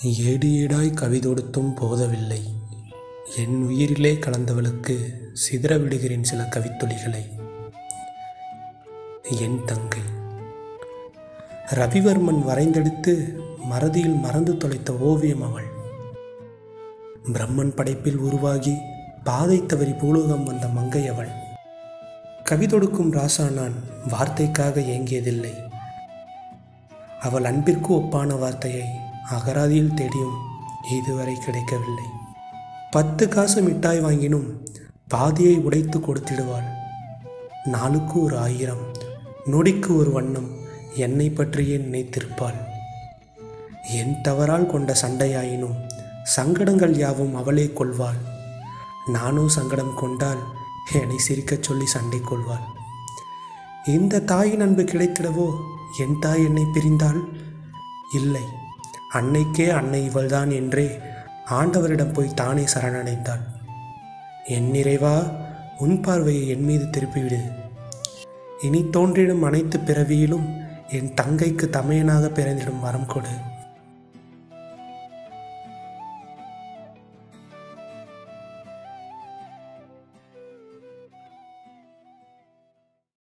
ஏடு ஏடாய் கவி தொடுத்தும் போதவில்லை என் உயிரிலே கலந்தவளுக்கு சிதற விடுகிறேன் சில கவித்துளிகளை என் தங்கை ரவிவர்மன் வரைந்தெடுத்து மறதியில் மறந்து தொலைத்த ஓவியம் அவள் பிரம்மன் படைப்பில் உருவாகி பாதை தவறி பூலோகம் வந்த மங்கை அவள் கவி தொடுக்கும் ராசா நான் வார்த்தைக்காக ஏங்கியதில்லை அவள் அன்பிற்கு ஒப்பான வார்த்தையை அகராதியில் தேடியும் இதுவரை கிடைக்கவில்லை பத்து காசு மிட்டாய் வாங்கினும் பாதியை உடைத்து கொடுத்திடுவாள் நாளுக்கு ஒரு ஆயிரம் நொடிக்கு ஒரு வண்ணம் என்னை பற்றியே நினைத்திருப்பாள் என் தவறால் கொண்ட சண்டையாயினும் சங்கடங்கள் யாவும் அவளே கொள்வாள் நானும் சங்கடம் கொண்டால் என்னை சிரிக்கச் சொல்லி சண்டை கொள்வாள் இந்த தாயின் அன்பு கிடைத்திடவோ என் தாய் என்னை பிரிந்தால் இல்லை அன்னைக்கே அன்னை இவள்தான் என்றே ஆண்டவரிடம் போய் தானே சரணடைந்தாள் என் நிறைவா உன் பார்வையை என் மீது திருப்பிவிடு இனி தோன்றிடும் அனைத்து பிறவியிலும் என் தங்கைக்கு தமையனாக பிறந்திடும் வரம் கொடு